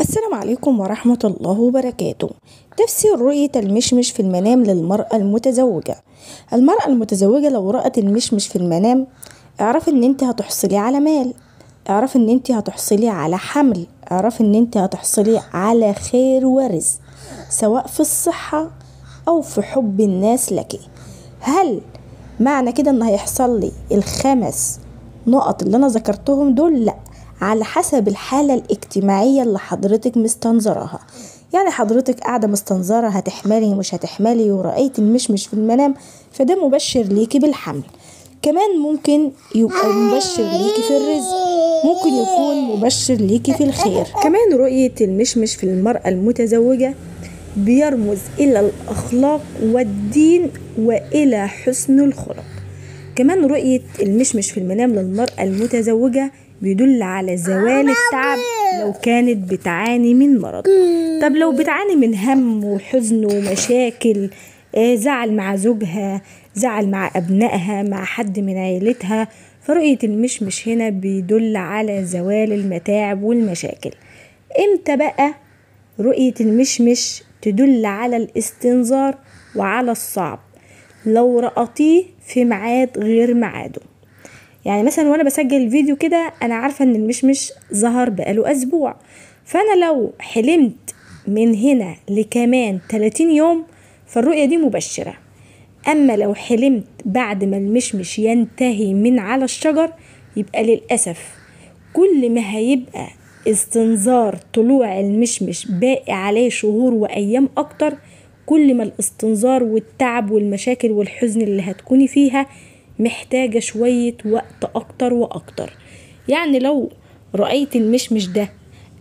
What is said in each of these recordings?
السلام عليكم ورحمة الله وبركاته تفسير رؤية المشمش في المنام للمرأة المتزوجة المرأة المتزوجة لو رأت المشمش في المنام اعرف ان انت هتحصلي على مال اعرف ان انت هتحصلي على حمل اعرف ان انت هتحصلي على خير ورزق سواء في الصحة او في حب الناس لك هل معنى كده ان هيحصل لي الخمس نقط اللي انا ذكرتهم دول لا على حسب الحالة الاجتماعية اللي حضرتك مستنظراها يعني حضرتك قاعدة مستنظرة هتحملي مش هتحملي ورأيت المشمش في المنام فده مبشر ليكي بالحمل كمان ممكن يبقى مبشر ليكي في الرزق ممكن يكون مبشر ليكي في الخير كمان رؤية المشمش في المرأة المتزوجة بيرمز إلى الأخلاق والدين وإلى حسن الخلق كمان رؤية المشمش في المنام للمرأة المتزوجة بيدل على زوال التعب لو كانت بتعاني من مرض طب لو بتعاني من هم وحزن ومشاكل آه، زعل مع زوجها زعل مع أبنائها مع حد من عيلتها فرؤية المشمش هنا بيدل على زوال المتاعب والمشاكل امتى بقى رؤية المشمش تدل على الاستنظار وعلى الصعب لو رأتيه في ميعاد غير ميعاده يعني مثلا وانا بسجل الفيديو كده انا عارفه ان المشمش ظهر بقاله اسبوع فانا لو حلمت من هنا لكمان 30 يوم فالرؤيه دي مبشره اما لو حلمت بعد ما المشمش ينتهي من على الشجر يبقى للاسف كل ما هيبقى استنظار طلوع المشمش باقي عليه شهور وايام اكتر كل ما الاستنظار والتعب والمشاكل والحزن اللي هتكوني فيها محتاجة شوية وقت أكتر وأكتر يعني لو رأيت المشمش ده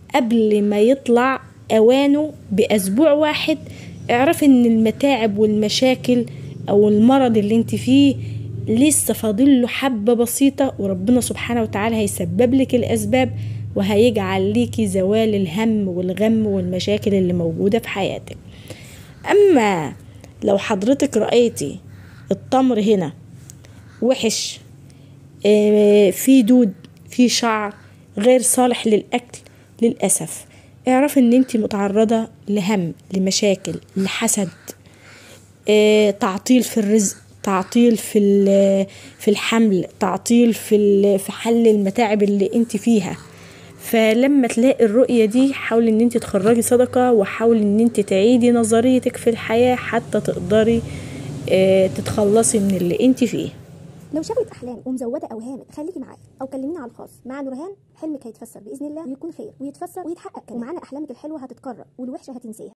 قبل ما يطلع أوانه بأسبوع واحد اعرف إن المتاعب والمشاكل أو المرض اللي انت فيه لسه فاضل له حبة بسيطة وربنا سبحانه وتعالى هيسبب لك الأسباب وهيجعل ليكي زوال الهم والغم والمشاكل اللي موجودة في حياتك أما لو حضرتك رأيتي التمر هنا وحش آه، في دود في شعر غير صالح للأكل للأسف اعرف ان انت متعرضة لهم لمشاكل لحسد آه، تعطيل في الرزق تعطيل في في الحمل تعطيل في في حل المتاعب اللي انت فيها فلما تلاقي الرؤية دي حاول ان انت تخرجي صدقة وحاول ان انت تعيدي نظريتك في الحياة حتى تقدري آه، تتخلصي من اللي انت فيه لو شغلت احلام ومزوده اوهامك خليكي معايا او كلمينا على الخاص مع نورهان حلمك هيتفسر باذن الله ويكون خير ويتفسر ويتحقق كمان ومعانا احلامك الحلوه هتتكرر والوحشه هتنسيها